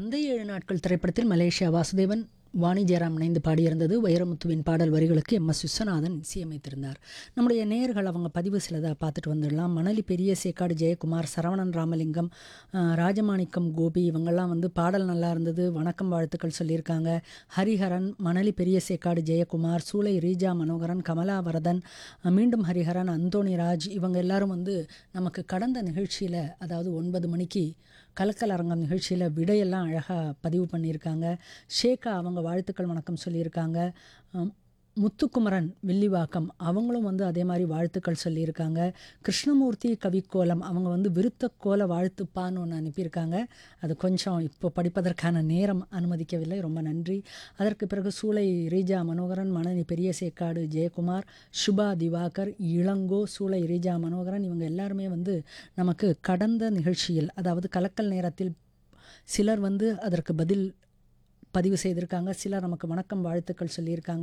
அந்த ஏழு நாட்கள் திரைப்படத்தில் மலேசியா வாசுதேவன் வாணி ஜெயராம் இணைந்து பாடியிருந்தது வைரமுத்துவின் பாடல் வரிகளுக்கு எம் எஸ் விஸ்வநாதன் இசையமைத்திருந்தார் நம்முடைய நேயர்கள் அவங்க பதிவு சிலதை பார்த்துட்டு வந்துடலாம் மணலி பெரிய சேக்காடு ஜெயக்குமார் சரவணன் ராமலிங்கம் ஆஹ், ராஜமாணிக்கம் கோபி இவங்கெல்லாம் வந்து பாடல் நல்லா இருந்தது வணக்கம் வாழ்த்துக்கள் சொல்லியிருக்காங்க ஹரிஹரன் மணலி பெரிய சேக்காடு ஜெயக்குமார் சூளை ரீஜா மனோகரன் கமலாவரதன் அஹ், மீண்டும் ஹரிஹரன் அந்தோணிராஜ் இவங்க எல்லாரும் வந்து நமக்கு கடந்த நிகழ்ச்சியில் அதாவது ஒன்பது மணிக்கு கலக்கல் அரங்கம் நிகழ்ச்சியில் விடையெல்லாம் அழகாக பதிவு பண்ணியிருக்காங்க ஷேகா அவங்க வாழ்த்துக்கள் வணக்கம் சொல்லியிருக்காங்க அம், முத்துக்குமரன் வில்லிவாக்கம் அவங்களும் வந்து அதே மாதிரி வாழ்த்துக்கள் சொல்லியிருக்காங்க கிருஷ்ணமூர்த்தி கவிக்கோலம் அவங்க வந்து விருத்த கோல வாழ்த்துப்பான்னு ஒன்று அனுப்பியிருக்காங்க அது கொஞ்சம் இப்போ படிப்பதற்கான நேரம் அனுமதிக்கவில்லை ரொம்ப நன்றி அதற்கு பிறகு சூளை ரீஜா மனோகரன் மணனி பெரிய சேக்காடு ஜெயக்குமார் சுபா திவாகர் இளங்கோ சூளை ரீஜா மனோகரன் இவங்க எல்லாருமே வந்து நமக்கு கடந்த நிகழ்ச்சியில் அதாவது கலக்கல் நேரத்தில் சிலர் வந்து அதற்கு பதில் பதிவு செய்திருக்காங்க சிலர் நமக்கு வணக்கம் வாழ்த்துக்கள் சொல்லியிருக்காங்க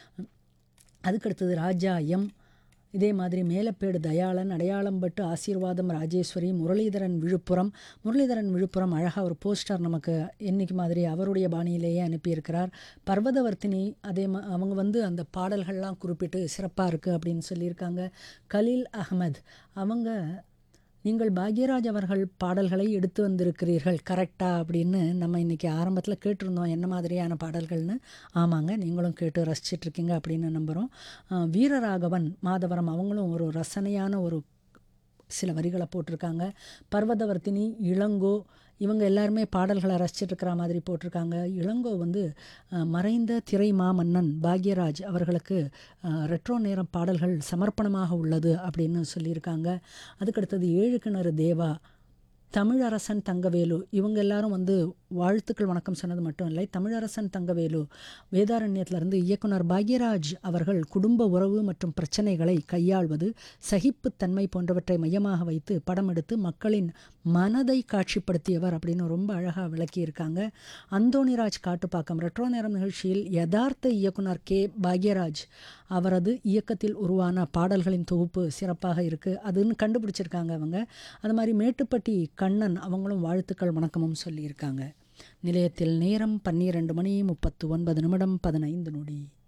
அதுக்கடுத்தது ராஜா எம் இதே மாதிரி மேலப்பேடு தயாளன் அடையாளம்பட்டு ஆசீர்வாதம் ராஜேஸ்வரி முரளிதரன் விழுப்புரம் முரளிதரன் விழுப்புரம் அழகாக ஒரு போஸ்டர் நமக்கு இன்னைக்கு மாதிரி அவருடைய பாணியிலேயே அனுப்பியிருக்கிறார் பர்வதவர்த்தினி அதே மா அவங்க வந்து அந்த பாடல்கள்லாம் குறிப்பிட்டு சிறப்பாக இருக்குது அப்படின்னு சொல்லியிருக்காங்க கலீல் அகமது அவங்க நீங்கள் பாக்யராஜ் அவர்கள் பாடல்களை எடுத்து வந்திருக்கிறீர்கள் கரெக்டா அப்படின்னு நம்ம இன்றைக்கி ஆரம்பத்தில் கேட்டிருந்தோம் என்ன மாதிரியான பாடல்கள்னு ஆமாங்க நீங்களும் கேட்டு ரசிச்சிட்டு இருக்கீங்க அப்படின்னு நம்புகிறோம் அஹ் வீரராகவன் மாதவரம் அவங்களும் ஒரு ரசனையான ஒரு சில வரிகளை போட்டிருக்காங்க பர்வதவர்த்தினி இளங்கோ இவங்க எல்லாருமே பாடல்களை ரசிச்சிட்டு இருக்கிற மாதிரி போட்டிருக்காங்க இளங்கோ வந்து அஹ், மறைந்த திரை மாமன்னன் பாக்யராஜ் அவர்களுக்கு அஹ், ரெட்ரோ நேரம் பாடல்கள் சமர்ப்பணமாக உள்ளது அப்படின்னு சொல்லியிருக்காங்க அதுக்கடுத்தது ஏழு கிணறு தேவா தமிழரசன் தங்கவேலு இவங்க எல்லாரும் வந்து வாழ்த்துக்கள் வணக்கம் சொன்னது மட்டும் இல்லை தமிழரசன் தங்கவேலு வேதாரண்யத்திலிருந்து இயக்குனர் பாக்யராஜ் அவர்கள் குடும்ப உறவு மற்றும் பிரச்சனைகளை கையாள்வது சகிப்புத்தன்மை போன்றவற்றை மையமாக வைத்து படம் எடுத்து மக்களின் மனதை காட்சிப்படுத்தியவர் அப்படின்னு ரொம்ப அழகாக விளக்கியிருக்காங்க அந்தோணிராஜ் காட்டுப்பாக்கம் ரெட்ரோ நேரம் நிகழ்ச்சியில் யதார்த்த இயக்குனர் கே பாக்யராஜ் அவரது இயக்கத்தில் உருவான பாடல்களின் தொகுப்பு சிறப்பாக இருக்குது அதுன்னு கண்டுபிடிச்சிருக்காங்க அவங்க அது மாதிரி மேட்டுப்பட்டி கண்ணன் அவங்களும் வாழ்த்துக்கள் வணக்கமும் சொல்லியிருக்காங்க நிலையத்தில் நேரம் பன்னிரண்டு மணி முப்பத்து ஒன்பது நிமிடம் பதினைந்து நொடி